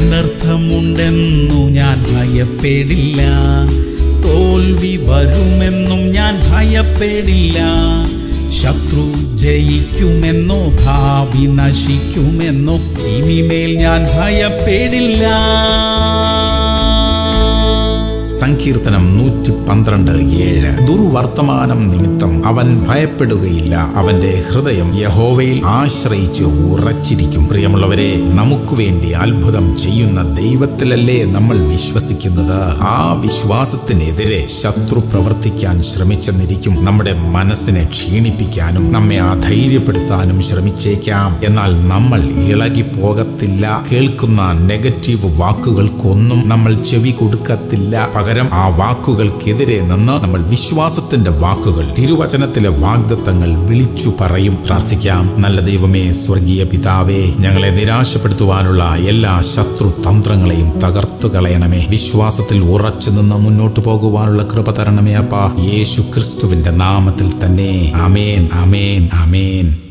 അനർത്ഥമുണ്ടെന്നു ഞാൻ ഭയപ്പെടില്ല തോൽവി വരുമെന്നും ഞാൻ ഭയപ്പെടില്ല ശത്രു ജയിക്കുമെന്നോ ഭാവി നശിക്കുമെന്നോ ഇനിമേൽ ഞാൻ ഭയപ്പെടില്ല സങ്കീർത്തനം നൂറ്റി പന്ത്രണ്ട് ഏഴ് ദുർവർത്തമാനം നിമിത്തം അവൻ ഭയപ്പെടുകയില്ല അവന്റെ ഹൃദയം യഹോവയിൽ ആശ്രയിച്ച് ഉറച്ചിരിക്കും പ്രിയമുള്ളവരെ നമുക്ക് വേണ്ടി അത്ഭുതം ചെയ്യുന്ന ദൈവത്തിലല്ലേ നമ്മൾ വിശ്വസിക്കുന്നത് ആ വിശ്വാസത്തിനെതിരെ ശത്രു പ്രവർത്തിക്കാൻ ശ്രമിച്ചെന്നിരിക്കും നമ്മുടെ മനസ്സിനെ ക്ഷീണിപ്പിക്കാനും നമ്മെ അധൈര്യപ്പെടുത്താനും ശ്രമിച്ചേക്കാം എന്നാൽ നമ്മൾ ഇളകി പോകത്തില്ല കേൾക്കുന്ന നെഗറ്റീവ് വാക്കുകൾക്കൊന്നും നമ്മൾ ചെവി കൊടുക്കത്തില്ല പകരം ആ വാക്കുകൾക്കെതിരെ നിന്ന് നമ്മൾ വിശ്വാസത്തിന്റെ വാക്കുകൾ തിരുവചനത്തിലെ വാഗ്ദത്തങ്ങൾ വിളിച്ചു പറയും പ്രാർത്ഥിക്കാം നല്ല ദൈവമേ സ്വർഗീയ പിതാവേ ഞങ്ങളെ നിരാശപ്പെടുത്തുവാനുള്ള എല്ലാ ശത്രു തന്ത്രങ്ങളെയും തകർത്തു കളയണമേ വിശ്വാസത്തിൽ ഉറച്ചു നിന്ന് മുന്നോട്ട് പോകുവാനുള്ള കൃപ തരണമേ അപ്പ യേശു ക്രിസ്തുവിന്റെ നാമത്തിൽ തന്നെ അമേൻ അമേൻ അമേൻ